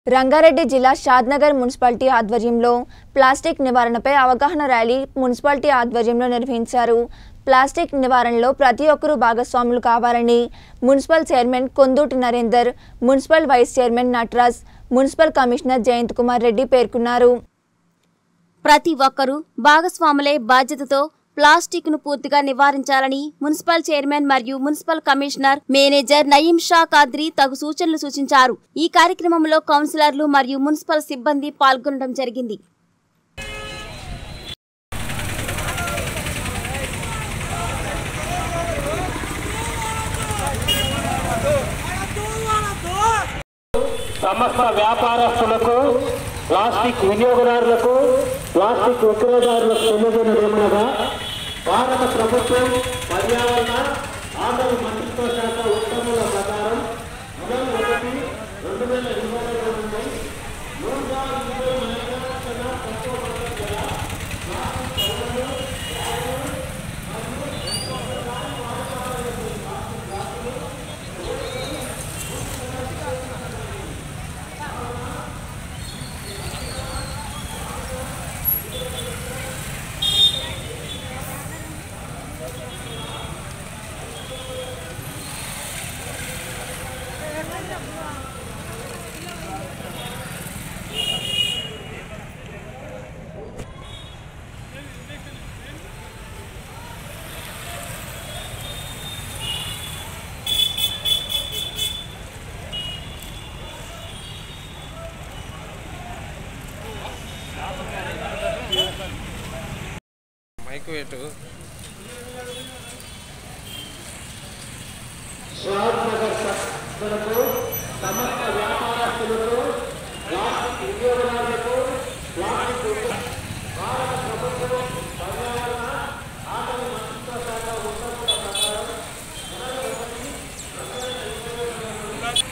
రంగారెడ్డి జిల్లా షాద్నగర్ మున్సిపాలిటీ ఆధ్వర్యంలో ప్లాస్టిక్ నివారణపై అవగాహన ర్యాలీ మున్సిపాలిటీ ఆధ్వర్యంలో నిర్వహించారు ప్లాస్టిక్ నివారణలో ప్రతి ఒక్కరూ భాగస్వాములు కావాలని municipal chairman Konduti Narender municipal vice chairman Nataraj municipal commissioner Jayanth Kumar Reddy పేర్కొన్నారు ప్రతి ఒక్కరూ భాగస్వాములే బాధ్యతతో ప్లాస్టిక్ ను పూర్తిగా నివారించాలని మున్సిపల్ చైర్మన్ మరియు municipal commissioner manager Nayeem Shah Qadri తగు సూచనలు సూచించారు ఈ కార్యక్రమంలో కౌన్సిలర్లు మరియు మున్సిపల్ సిబ్బంది పాల్గొనడం జరిగింది సమస్త వ్యాపారస్తులకు ప్లాస్టిక్ వినియోగదారులకు ప్లాస్టిక్ విక్రయదారులకు తెలియజేయడమనగా భారత ప్రభుత్వం పర్యావరణ ఆంధ్ర మంత్రిత్వ శాఖ ఉత్తర్వుల ప్రకారం జూన్ ఒకటి రెండు వేల ఇరవై రెండు నుండి నూట ఇరవై మెగావాట్ల తక్కువ పద్ధతి గల ప్లాస్టిక్ పౌడర్లు, బ్యాగులు, మైక్ పెట్టు షాద్నగర్ సభ్యులకు సమస్త వ్యాపారస్తులకు ప్లాస్టిక్ వినియోగదారులకు ప్లాస్టిక్ విక్ర- భారత ప్రభుత్వం పర్యావరణ ఆటల మంత్రిత్వ శాఖ ఉత్తర్వుల ప్రకారం జనవరి ఒకటి రెండు వేల ఇరవై రెండు నుండి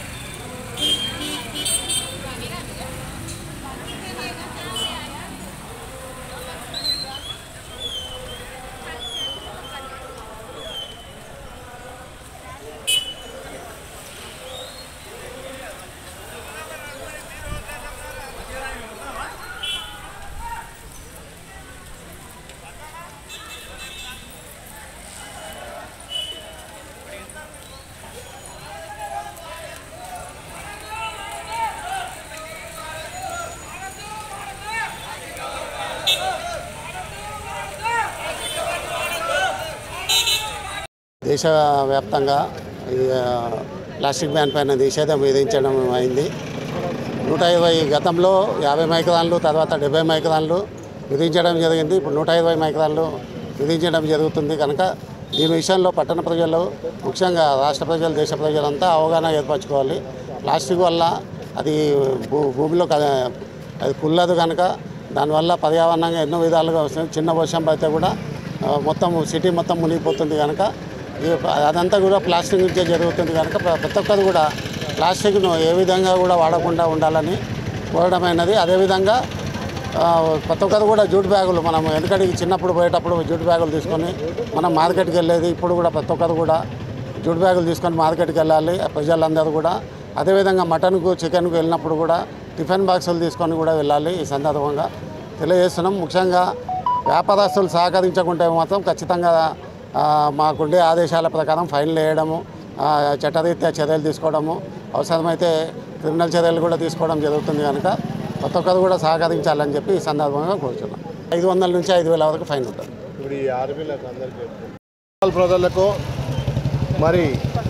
దేశవ్యాప్తంగా ఈ, ఆ, ప్లాస్టిక్ బ్యాన్ పైన నిషేధం విధించడం అయింది నూట ఇరవై గతంలో యాభై మైక్రాన్లు తర్వాత డెబ్బై మైక్రాన్లు విధించడం జరిగింది ఇప్పుడు నూట ఇరవై మైక్రాన్లు విధించడం జరుగుతుంది కనుక దీని విషయంలో పట్టణ ప్రజలు ముఖ్యంగా రాష్ట్ర ప్రజలు దేశ ప్రజలంతా అవగాహన ఏర్పరచుకోవాలి ప్లాస్టిక్ వల్ల అది భూ భూమిలో క- అది కుల్లదు కనుక దానివల్ల పర్యావరణంగా ఎన్నో విధాలుగా వస్తుంది చిన్న వర్షం పడితే కూడా ఆ, మొత్తం సిటీ మొత్తం మునిగిపోతుంది కనుక ఈ ప- అదంతా కూడా ప్లాస్టిక్ నుంచే జరుగుతుంది కనుక ప్ర- ప్రతి ఒక్కరు కూడా ప్లాస్టిక్ను ఏ విధంగా కూడా వాడకుండా ఉండాలని కోరడమైనది అదేవిధంగా ఆ, ప్రతి ఒక్కరు కూడా జూట్ బ్యాగులు మనం వెనకడికి చిన్నప్పుడు పోయేటప్పుడు జూట్ బ్యాగులు తీసుకొని మనం మార్కెట్కి వెళ్ళేది ఇప్పుడు కూడా ప్రతి ఒక్కరు కూడా జూట్ బ్యాగులు తీసుకొని మార్కెట్కి వెళ్ళాలి ప్రజలందరూ కూడా అదేవిధంగా మటన్కు చికెన్కు వెళ్ళినప్పుడు కూడా టిఫిన్ బాక్సులు తీసుకొని కూడా వెళ్ళాలి ఈ సందర్భంగా తెలియజేస్తున్నాం ముఖ్యంగా వ్యాపారస్తులు సహకరించకుంటే మాత్రం ఖచ్చితంగా ఆ, మాకుండే ఆదేశాల ప్రకారం ఫైన్లు వేయడము ఆ, చట్టరీత్యా చర్యలు తీసుకోవడము అవసరమైతే క్రిమినల్ చర్యలు కూడా తీసుకోవడం జరుగుతుంది కనుక ప్రతి ఒక్కరు కూడా సహకరించాలని చెప్పి ఈ సందర్భంగా కోరుతున్నాం ఐదు వందల నుంచి ఐదు వేల వరకు ఫైన్ ఉంటుంది ఇప్పుడు ఈ ఆర్మీలకు అందరికీ ప్రజలకు మరి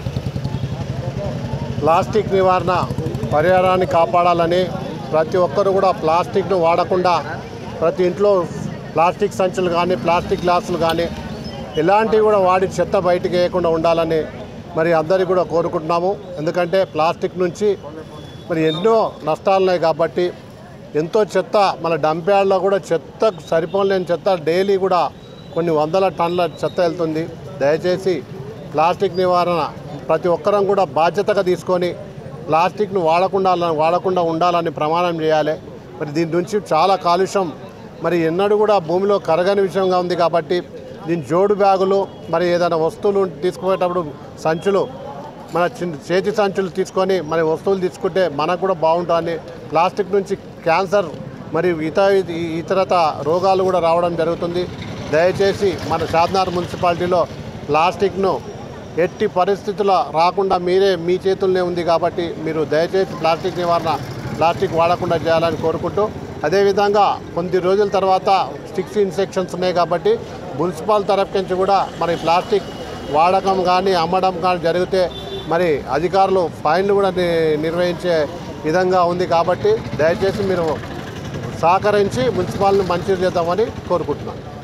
ప్లాస్టిక్ నివారణ పర్యావరణాన్ని కాపాడాలని ప్రతి ఒక్కరు కూడా ప్లాస్టిక్ను వాడకుండా ప్రతి ఇంట్లో ప్లాస్టిక్ సంచులు కానీ ప్లాస్టిక్ గ్లాసులు కానీ ఇలాంటివి కూడా వాడి చెత్త బయటికి వేయకుండా ఉండాలని మరి అందరికీ కూడా కోరుకుంటున్నాము ఎందుకంటే ప్లాస్టిక్ నుంచి మరి ఎన్నో నష్టాలు ఉన్నాయి కాబట్టి ఎంతో చెత్త మన డంప్ యార్డ్లో కూడా చెత్త సరిపోలేని చెత్త డైలీ కూడా కొన్ని వందల టన్నుల చెత్త వెళ్తుంది దయచేసి ప్లాస్టిక్ నివారణ ప్రతి ఒక్కరం కూడా బాధ్యతగా తీసుకొని ప్లాస్టిక్ను వాడకుండా వాడకుండా ఉండాలని ప్రమాణం చేయాలి మరి దీని నుంచి చాలా కాలుష్యం మరి ఎన్నడూ కూడా భూమిలో కరగని విషయంగా ఉంది కాబట్టి దీని జోడు బ్యాగులు మరి ఏదైనా వస్తువులు తీసుకుపోయేటప్పుడు సంచులు మన చిన్న చేతి సంచులు తీసుకొని మన వస్తువులు తీసుకుంటే మనకు కూడా బాగుంటుందని ప్లాస్టిక్ నుంచి క్యాన్సర్ మరియు ఇతర ఇతరత రోగాలు కూడా రావడం జరుగుతుంది దయచేసి మన షాద్నార్ మున్సిపాలిటీలో ప్లాస్టిక్ను ఎట్టి పరిస్థితుల్లో రాకుండా మీరే మీ చేతుల్లోనే ఉంది కాబట్టి మీరు దయచేసి ప్లాస్టిక్ నివారణ ప్లాస్టిక్ వాడకుండా చేయాలని కోరుకుంటూ అదేవిధంగా కొద్ది రోజుల తర్వాత స్టిక్స్ ఇన్ఫెక్షన్స్ ఉన్నాయి కాబట్టి మున్సిపల్ తరఫు నుంచి కూడా మరి ప్లాస్టిక్ వాడకం కానీ అమ్మడం కానీ జరిగితే మరి అధికారులు ఫైన్లు కూడా ని- నిర్వహించే విధంగా ఉంది కాబట్టి దయచేసి మీరు సహకరించి మున్సిపాల్ని మంచిగా చేద్దామని కోరుకుంటున్నాను